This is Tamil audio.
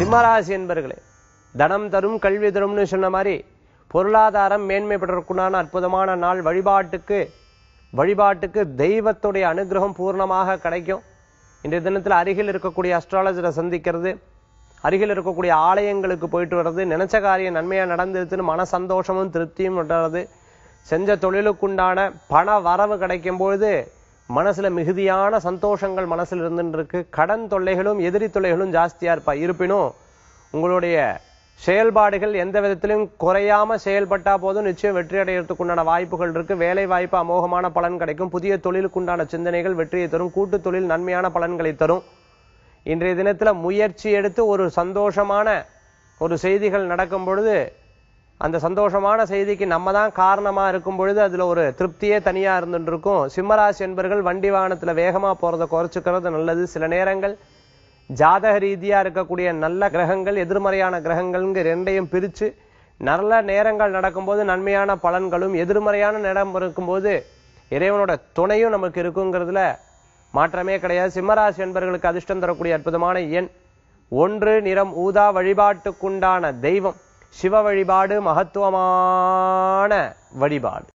சிம்மராசி என்பர்களே தனம் தரும் கல்வி தரும்னு சொன்ன மாதிரி பொருளாதாரம் மேன்மை பெறற்குண்டான அற்புதமான நாள் வழிபாட்டுக்கு வழிபாட்டுக்கு தெய்வத்துடைய அனுகிரகம் பூர்ணமாக கிடைக்கும் இன்றைய தினத்தில் அருகில் இருக்கக்கூடிய அஸ்ட்ராலஜரை சந்திக்கிறது அருகில் இருக்கக்கூடிய ஆலயங்களுக்கு போயிட்டு வர்றது நினைச்ச காரியம் நன்மையா நடந்துருச்சுன்னு மன சந்தோஷமும் திருப்தியும் வர்றது செஞ்ச தொழிலுக்குண்டான பண வரவு கிடைக்கும் பொழுது மனசுல மிகுதியான சந்தோஷங்கள் மனசுல இருந்துட்டு இருக்கு கடன் தொல்லைகளும் எதிரி தொல்லைகளும் ஜாஸ்தியா இருப்பா இருப்பினும் உங்களுடைய செயல்பாடுகள் எந்த விதத்திலும் குறையாம செயல்பட்டா போதும் நிச்சயம் வெற்றி அடையறதுக்கு உண்டான வாய்ப்புகள் இருக்கு வேலை வாய்ப்பு அமோகமான பலன் கிடைக்கும் புதிய தொழிலுக்குண்டான சிந்தனைகள் வெற்றியை தரும் கூட்டு தொழில் நன்மையான பலன்களை தரும் இன்றைய தினத்துல முயற்சி எடுத்து ஒரு சந்தோஷமான ஒரு செய்திகள் நடக்கும் பொழுது அந்த சந்தோஷமான செய்திக்கு நம்ம தான் காரணமா இருக்கும் பொழுது அதுல ஒரு திருப்தியே தனியா இருந்துட்டு இருக்கும் சிம்மராசி என்பர்கள் வண்டி வாகனத்துல வேகமா போறதை குறைச்சுக்கிறது நல்லது சில நேரங்கள் ஜாதக ரீதியா இருக்கக்கூடிய நல்ல கிரகங்கள் எதிர்மறையான கிரகங்கள்ங்க ரெண்டையும் பிரிச்சு நல்ல நேரங்கள் நடக்கும்போது நன்மையான பலன்களும் எதிர்மறையான நேரம் இருக்கும்போது இறைவனோட துணையும் நமக்கு இருக்குங்கிறதுல மாற்றமே கிடையாது சிம்மராசி என்பர்களுக்கு அதிர்ஷ்டம் தரக்கூடிய அற்புதமான எண் ஒன்று நிறம் ஊதா வழிபாட்டுக்குண்டான தெய்வம் சிவ வழிபாடு மகத்துவமான வழிபாடு